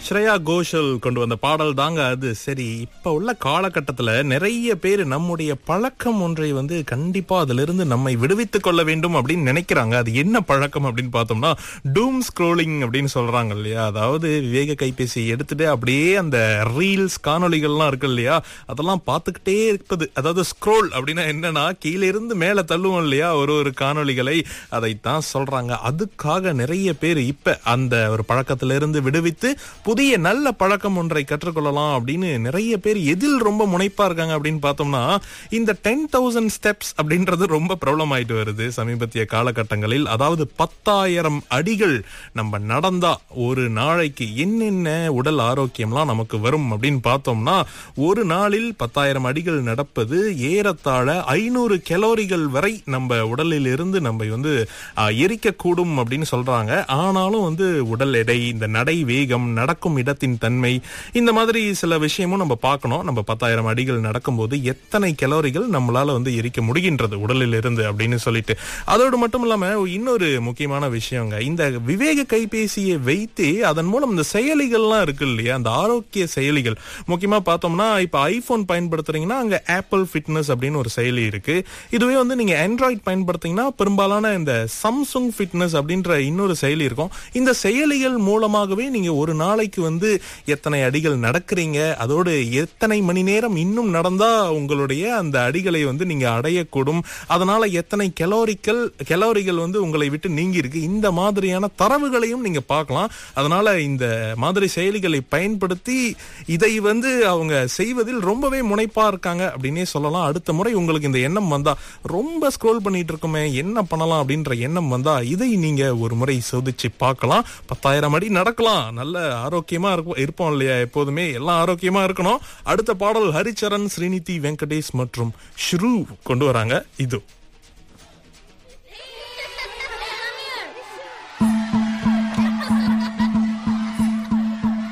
ஸ்ரேயா கோஷல் கொண்டு வந்த பாடல் தாங்க அது சரி இப்ப உள்ள காலகட்டத்துல நிறைய பேர் நம்முடைய பழக்கம் ஒன்றை வந்து கண்டிப்பா அதுல இருந்து நம்மை விடுவித்துக் கொள்ள வேண்டும் அப்படின்னு நினைக்கிறாங்க அது என்ன பழக்கம் அப்படின்னு பார்த்தோம்னா டூம் ஸ்க்ரோலிங் அப்படின்னு சொல்றாங்க இல்லையா அதாவது விவேக கைபேசி எடுத்துட்டு அப்படியே அந்த ரீல்ஸ் காணொளிகள்லாம் இருக்கு இல்லையா அதெல்லாம் பார்த்துக்கிட்டே இருப்பது அதாவது ஸ்க்ரோல் அப்படின்னா என்னன்னா கீழே இருந்து மேல தள்ளுவோம் இல்லையா ஒரு ஒரு காணொளிகளை அதைத்தான் சொல்றாங்க அதுக்காக நிறைய பேர் இப்ப அந்த ஒரு பழக்கத்திலிருந்து இருந்து விடுவித்து புதிய நல்ல பழக்கம் ஒன்றை கற்றுக்கொள்ளலாம் அப்படின்னு நிறைய பேர் எதில் ரொம்ப முனைப்பா இருக்காங்க அப்படின்னு பார்த்தோம்னா இந்த டென் தௌசண்ட் ஸ்டெப்ஸ் அப்படின்றது ரொம்ப ப்ராப்ளம் ஆயிட்டு வருது சமீபத்திய காலகட்டங்களில் அதாவது பத்தாயிரம் அடிகள் நம்ம நடந்தா ஒரு நாளைக்கு என்னென்ன உடல் ஆரோக்கியம்லாம் நமக்கு வரும் அப்படின்னு பார்த்தோம்னா ஒரு நாளில் பத்தாயிரம் அடிகள் நடப்பது ஏறத்தாழ ஐநூறு கெலோரிகள் வரை நம்ம உடலில் இருந்து நம்ம வந்து ஆஹ், எரிக்கக்கூடும் அப்படின்னு சொல்றாங்க ஆனாலும் வந்து உடல் எடை இந்த நடை வேகம் நடக்கும் இடத்தின் தன்மை இந்த மாதிரி சில விஷயமும் நம்ம பார்க்கணும் நம்ம பத்தாயிரம் அடிகள் நடக்கும்போது எத்தனை கலோரிகள் நம்மளால வந்து எரிக்க முடிகின்றது உடலில் இருந்து அப்படின்னு சொல்லிட்டு அதோடு மட்டும் இல்லாம இன்னொரு முக்கியமான விஷயங்க இந்த விவேக கைபேசியை வைத்து அதன் மூலம் இந்த செயலிகள்லாம் இருக்கு இல்லையா அந்த ஆரோக்கிய செயலிகள் முக்கியமா பார்த்தோம்னா இப்ப ஐபோன் பயன்படுத்துறீங்கன்னா அங்க ஆப்பிள் ஃபிட்னஸ் அப்படின்னு ஒரு செயலி இருக்கு இதுவே வந்து நீங்க ஆண்ட்ராய்ட் பயன்படுத்தீங்கன்னா பெரும்பாலான இந்த சம்சுங் ஃபிட்னஸ் அப்படின்ற இன்னொரு செயலி இருக்கும் இந்த செயலிகள் மூலமாகவே நீங்க ஒரு நாளைக்கு வந்து எத்தனை அடிகள் நடக்கிறீங்க அதோடு எத்தனை மணி நேரம் இன்னும் நடந்தா உங்களுடைய அந்த அடிகளை வந்து நீங்க அடையக்கூடும் அதனால எத்தனை கெலோரிக்கல் கெலோரிகள் வந்து உங்களை விட்டு நீங்கி இருக்கு இந்த மாதிரியான தரவுகளையும் நீங்க பார்க்கலாம் அதனால இந்த மாதிரி செயலிகளை பயன்படுத்தி இதை வந்து அவங்க செய்வதில் ரொம்பவே முனைப்பா இருக்காங்க அப்படின்னே சொல்லலாம் அடுத்த முறை உங்களுக்கு இந்த எண்ணம் வந்தா ரொம்ப ஸ்க்ரோல் பண்ணிட்டு இருக்குமே என்ன பண்ணலாம் அப்படின்ற எண்ணம் வந்தா இதை நீங்க ஒரு முறை சோதிச்சு பார்க்கலாம் பத்தாயிரம் அடி நடக்கலாம் நல்ல ஆரோக்கியமா இருக்கும் இருப்போம் இல்லையா எப்போதுமே எல்லாம் ஆரோக்கியமா இருக்கணும் அடுத்த பாடல் ஹரிச்சரன் ஸ்ரீநிதி வெங்கடேஷ் மற்றும் ஸ்ரூ கொண்டு வராங்க இது